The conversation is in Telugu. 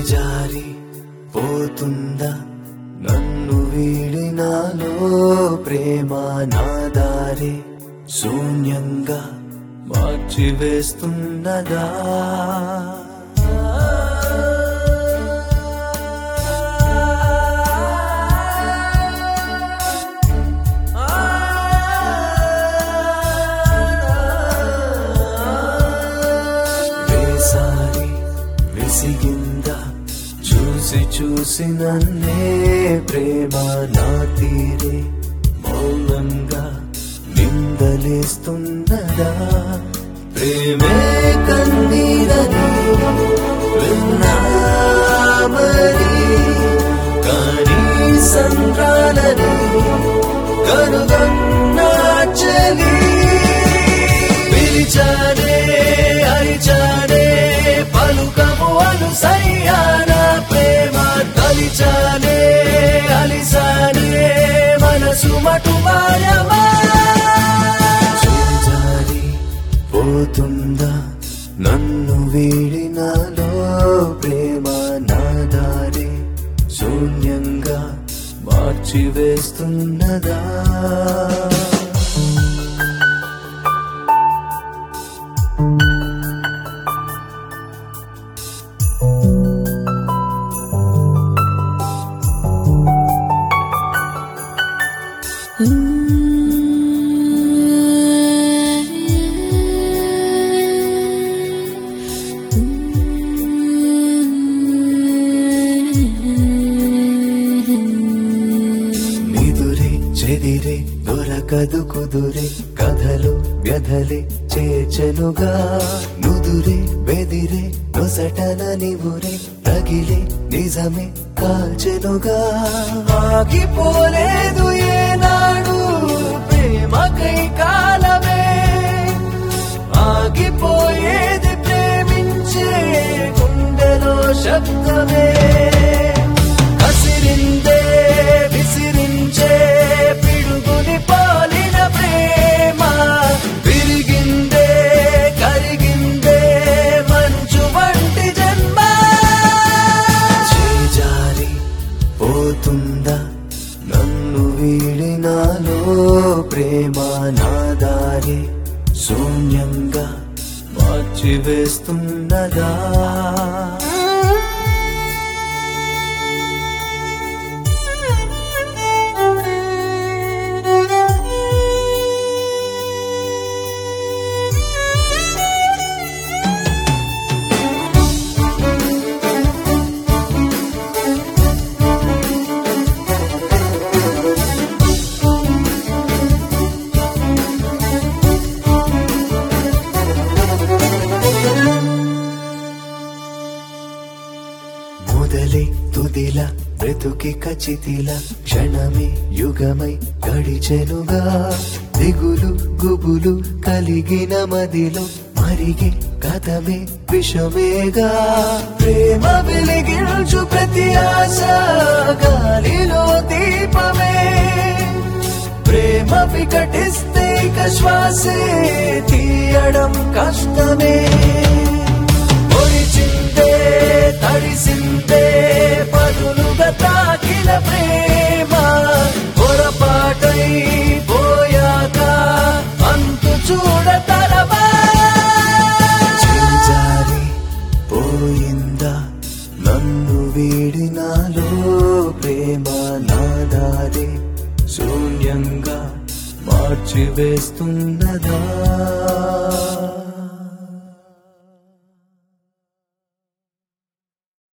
చేజారి పోతుందా నన్ను వీడినాలో ప్రేమ నా దారి శూన్యంగా మార్చి వేస్తున్నదా వేసారి విసిగిందా చూసి చూసి నన్నే ప్రేమ నా తీరే మౌనంగా నిందలేస్తున్నదా ప్రేమే కన్నీరని విన్నామని కానీ సంద్రాలని కనుగన్నా చలి పిలిచానే అరిచానే పలుకము అను సయ్యాన ప్రేమ తలిచానే అలిసానే మనసు మటు మాయమా చేజారి పోతుందా నన్ను వీడినాలో ప్రేమ నా దారి శూన్యంగా మార్చి వేస్తున్నదా నిదురే చెదిరే దొరకదు కుదురే కథలు వ్యధలే చేచనుగా నుదురే బెదిరే నొసటన నివురే తగిలే నిజమే కాల్చెనుగా ఆగిపోలేదు ఏనాడు ప్రేమకై కాలమే ఆగిపోయేది ప్రేమించే గుండెలో శబ్దమే కసిరిందే విసిరించే పిడుగుని పాలిన ప్రేమ విరిగిందే కరిగిందే మంచు వంటి జన్మ చేజారి పోతుందా నన్ను వీడినాలో ప్రేమ నా దారి శూన్యంగా మార్చి వేస్తున్నదా మొదలే తుదిల బ్రతుకి కచితిల క్షణమే యుగమై గడిచెనుగా దిగులు గుబులు కలిగిన మదిలో మరిగే కథమే విషమేగా ప్రేమ వెలిగించు ప్రతి ఆశ గాలిలో దీపమే ప్రేమ వికటిస్తే ఇక శ్వాసే తీయడం కష్టమే ఒడిచిందే తడిసిందే పదులుగా తాకిన ప్రేమ పొరపాటై పోయాక అంతు చూడతరమా చేజారి పోయిందా నన్ను వీడినాలో ప్రేమ నా దారి శూన్యంగా మార్చి వేస్తున్నదా